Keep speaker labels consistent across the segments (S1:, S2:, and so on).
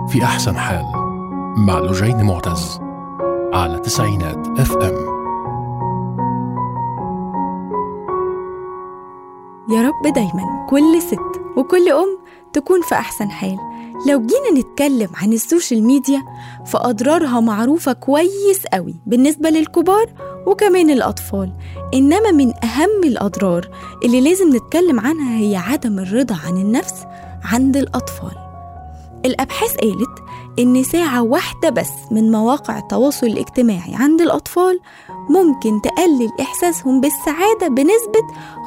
S1: في أحسن حال مع لجين معتز على تسعينات اف ام
S2: يا رب دايما كل ست وكل أم تكون في أحسن حال لو جينا نتكلم عن السوشيال ميديا فأضرارها معروفة كويس قوي بالنسبة للكبار وكمان الأطفال إنما من أهم الأضرار اللي لازم نتكلم عنها هي عدم الرضا عن النفس عند الأطفال الأبحاث قالت إن ساعة واحدة بس من مواقع التواصل الاجتماعي عند الأطفال ممكن تقلل إحساسهم بالسعادة بنسبة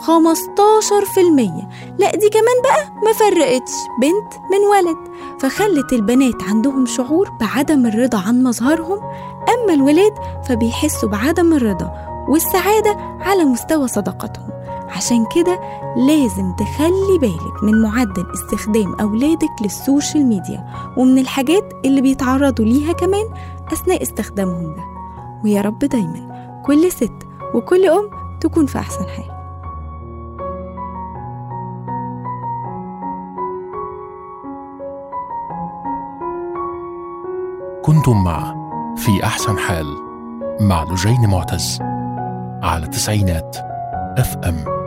S2: 15% لا دي كمان بقى ما فرقتش بنت من ولد فخلت البنات عندهم شعور بعدم الرضا عن مظهرهم أما الولاد فبيحسوا بعدم الرضا والسعادة على مستوى صداقتهم عشان كده لازم تخلي بالك من معدل استخدام أولادك للسوشيال ميديا ومن الحاجات اللي بيتعرضوا ليها كمان أثناء استخدامهم ده ويا رب دايما كل ست وكل أم تكون في أحسن حال
S1: كنتم مع في أحسن حال مع لجين معتز على تسعينات اف ام